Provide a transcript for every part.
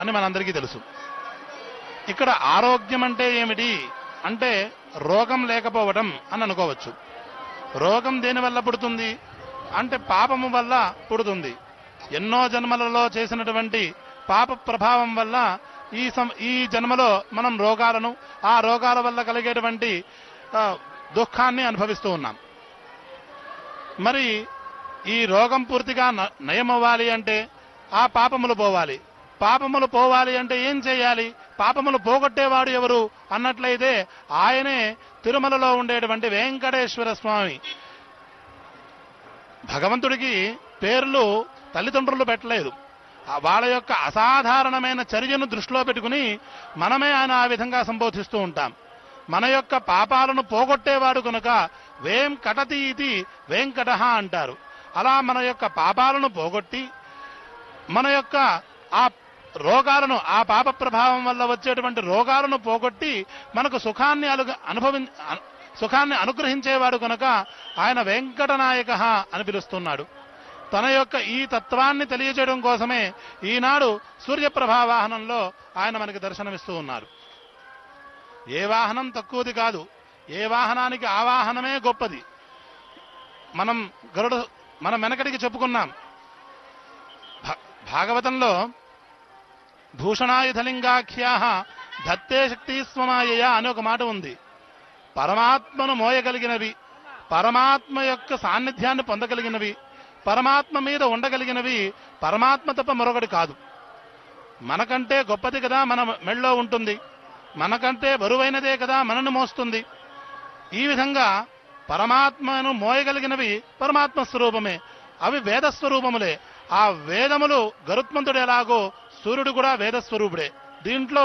అని మనందరికీ తెలుసు ఇక్కడ ఆరోగ్యం అంటే ఏమిటి అంటే రోగం లేకపోవడం అని అనుకోవచ్చు రోగం దేని వల్ల పుడుతుంది అంటే పాపము వల్ల పుడుతుంది ఎన్నో జన్మలలో చేసినటువంటి పాప ప్రభావం వల్ల ఈ సం ఈ జన్మలో మనం రోగాలను ఆ రోగాల వల్ల కలిగేటువంటి ఆ, దుఃఖాన్ని అనుభవిస్తూ ఉన్నాం మరి ఈ రోగం పూర్తిగా న- నయమవ్వాలి అంటే ఆ పాపములు పోవాలి పాపములు పోవాలి అంటే ఏం చేయాలి పాపములు పోగొట్టేవాడు ఎవరు అన్నట్లయితే ఆయనే తిరుమలలో ఉండేటువంటి వెంకటేశ్వర స్వామి భగవంతుడికి పేర్లు తల్లిదండ్రులు పెట్టలేదు ఆ వాళ్ళ యొక్క అసాధారణమైన చర్యను దృష్టిలో పెట్టుకుని మనమే ఆయన ఆ విధంగా సంబోధిస్తూ ఉంటాం మన యొక్క పాపాలను పోగొట్టేవాడు కనుక వేం కటతి ఇది వెంకట అంటారు అలా మన యొక్క పాపాలను పోగొట్టి మన యొక్క ఆ రోగాలను ఆ పాప ప్రభావం వల్ల వచ్చేటువంటి రోగాలను పోగొట్టి మనకు సుఖాన్ని అలుగ అనుభవి అను- సుఖాన్ని అనుగ్రహించేవాడు కనుక ఆయన వెంకటనాయక అని పిలుస్తున్నాడు తన యొక్క ఈ తత్వాన్ని తెలియజేయడం కోసమే ఈనాడు సూర్యప్రభా వాహనంలో ఆయన మనకి దర్శనమిస్తూ ఉన్నారు ఏ వాహనం తక్కువది కాదు ఏ వాహనానికి ఆ వాహనమే గొప్పది మనం గరుడు మనం వెనకటికి చెప్పుకున్నాం భా- భాగవతంలో భూషణాయుధలింగాఖ్యా ధత్తే శక్తి స్వమాయ అని ఒక మాట ఉంది పరమాత్మను మోయగలిగినవి పరమాత్మ యొక్క సాన్నిధ్యాన్ని పొందగలిగినవి పరమాత్మ మీద ఉండగలిగినవి పరమాత్మ తప్ప మరొకటి కాదు మనకంటే గొప్పది కదా మన మెళ్ళో ఉంటుంది మనకంటే బరువైనదే కదా మనను మోస్తుంది ఈ విధంగా పరమాత్మను మోయగలిగినవి పరమాత్మ స్వరూపమే అవి వేద స్వరూపములే ఆ వేదములు గరుత్మంతుడు ఎలాగో సూర్యుడు కూడా వేద స్వరూపుడే దీంట్లో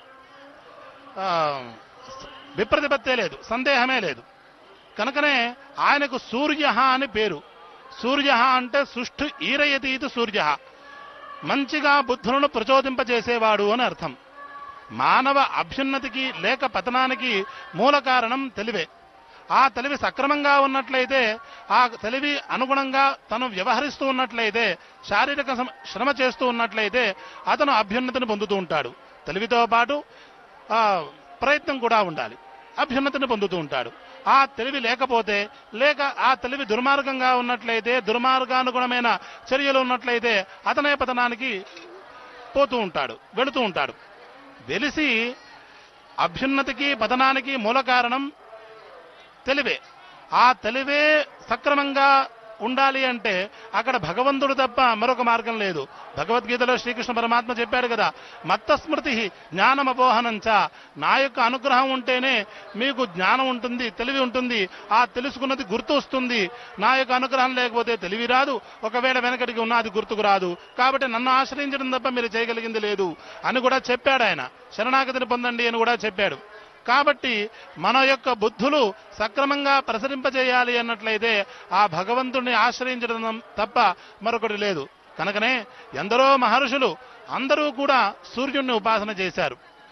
ఆ, విప్రతిపత్తే లేదు సందేహమే లేదు కనుకనే ఆయనకు సూర్య అని పేరు సూర్య అంటే సుష్ఠు ఈరయతీతి సూర్య మంచిగా బుద్ధులను ప్రచోదింపజేసేవాడు అని అర్థం మానవ అభ్యున్నతికి లేక పతనానికి మూల కారణం తెలివే ఆ తెలివి సక్రమంగా ఉన్నట్లయితే ఆ తెలివి అనుగుణంగా తను వ్యవహరిస్తూ ఉన్నట్లయితే శారీరక శ్రమ- శ్రమ చేస్తూ ఉన్నట్లయితే అతను అభ్యున్నతిని పొందుతూ ఉంటాడు తెలివితో పాటు ఆ, ప్రయత్నం కూడా ఉండాలి అభ్యున్నతిని పొందుతూ ఉంటాడు ఆ తెలివి లేకపోతే లేక ఆ తెలివి దుర్మార్గంగా ఉన్నట్లయితే దుర్మార్గానుగుణమైన చర్యలు ఉన్నట్లయితే అతనే పతనానికి పోతూ ఉంటాడు వెళుతూ ఉంటాడు వెలిసి అభ్యున్నతికి పతనానికి మూల కారణం తెలివే ఆ తెలివే సక్రమంగా ఉండాలి అంటే అక్కడ భగవంతుడు తప్ప మరొక మార్గం లేదు భగవద్గీతలో శ్రీకృష్ణ పరమాత్మ చెప్పాడు కదా మత్త స్మృతి జ్ఞానమపోహనంచ నా యొక్క అనుగ్రహం ఉంటేనే మీకు జ్ఞానం ఉంటుంది తెలివి ఉంటుంది ఆ తెలుసుకున్నది గుర్తు వస్తుంది నా యొక్క అనుగ్రహం లేకపోతే తెలివి రాదు ఒకవేళ వెనకటికి ఉన్నది గుర్తుకు రాదు కాబట్టి నన్ను ఆశ్రయించడం తప్ప మీరు చేయగలిగింది లేదు అని కూడా చెప్పాడు ఆయన శరణాగతిని పొందండి అని కూడా చెప్పాడు కాబట్టి మన యొక్క బుద్ధులు సక్రమంగా ప్రసరింపజేయాలి అన్నట్లయితే ఆ భగవంతుణ్ణి ఆశ్రయించడం తప్ప మరొకటి లేదు కనుకనే ఎందరో మహర్షులు అందరూ కూడా సూర్యుణ్ణి ఉపాసన చేశారు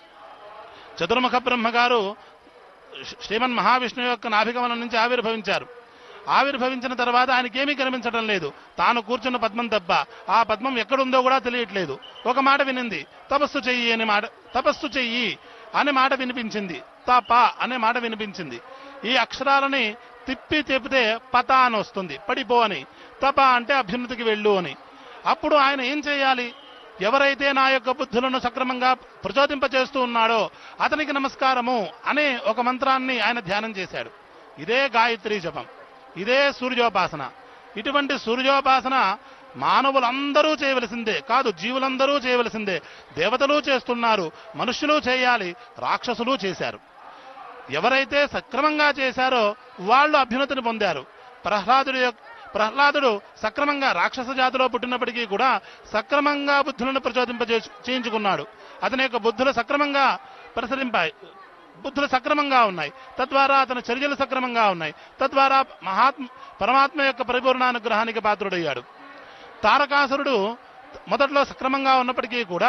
చతుర్ముఖ బ్రహ్మ గారు శ్రీ- శ్రీమన్ మహావిష్ణువు యొక్క నాభిగమనం నుంచి ఆవిర్భవించారు ఆవిర్భవించిన తర్వాత ఆయనకేమీ కనిపించడం లేదు తాను కూర్చున్న పద్మం తప్ప ఆ పద్మం ఎక్కడుందో కూడా తెలియట్లేదు ఒక మాట వినింది తపస్సు చెయ్యి అని మాట తపస్సు చెయ్యి అనే మాట వినిపించింది తప అనే మాట వినిపించింది ఈ అక్షరాలని తిప్పి తిప్పితే పత అని వస్తుంది పడిపో అని తప అంటే అభ్యున్నతికి వెళ్ళు అని అప్పుడు ఆయన ఏం చేయాలి ఎవరైతే నా యొక్క బుద్ధులను సక్రమంగా ప్రచోదింపచేస్తూ ఉన్నాడో అతనికి నమస్కారము అనే ఒక మంత్రాన్ని ఆయన ధ్యానం చేశాడు ఇదే గాయత్రి జపం ఇదే సూర్యోపాసన ఇటువంటి సూర్యోపాసన మానవులందరూ చేయవలసిందే కాదు జీవులందరూ చేయవలసిందే దేవతలు చేస్తున్నారు మనుష్యులు చేయాలి రాక్షసులు చేశారు ఎవరైతే సక్రమంగా చేశారో వాళ్ళు అభ్యున్నతిని పొందారు ప్రహ్లాదుడి యొక్క ప్రహ్లాదుడు సక్రమంగా రాక్షస జాతిలో పుట్టినప్పటికీ కూడా సక్రమంగా బుద్ధులను ప్రచోదింపజే చేయించుకున్నాడు అతని యొక్క బుద్ధులు సక్రమంగా ప్రసరింపాయి బుద్ధులు సక్రమంగా ఉన్నాయి తద్వారా అతని చర్యలు సక్రమంగా ఉన్నాయి తద్వారా మహాత్మ పరమాత్మ యొక్క పరిపూర్ణానుగ్రహానికి పాత్రుడయ్యాడు తారకాసురుడు మొదట్లో సక్రమంగా ఉన్నప్పటికీ కూడా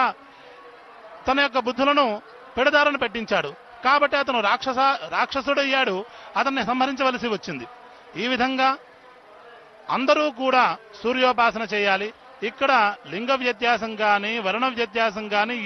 తన యొక్క బుద్ధులను పెడదారను పెట్టించాడు కాబట్టి అతను రాక్షస రాక్షసుడయ్యాడు అతన్ని సంహరించవలసి వచ్చింది ఈ విధంగా అందరూ కూడా సూర్యోపాసన చేయాలి ఇక్కడ లింగ వ్యత్యాసం కానీ వర్ణ వ్యత్యాసం కానీ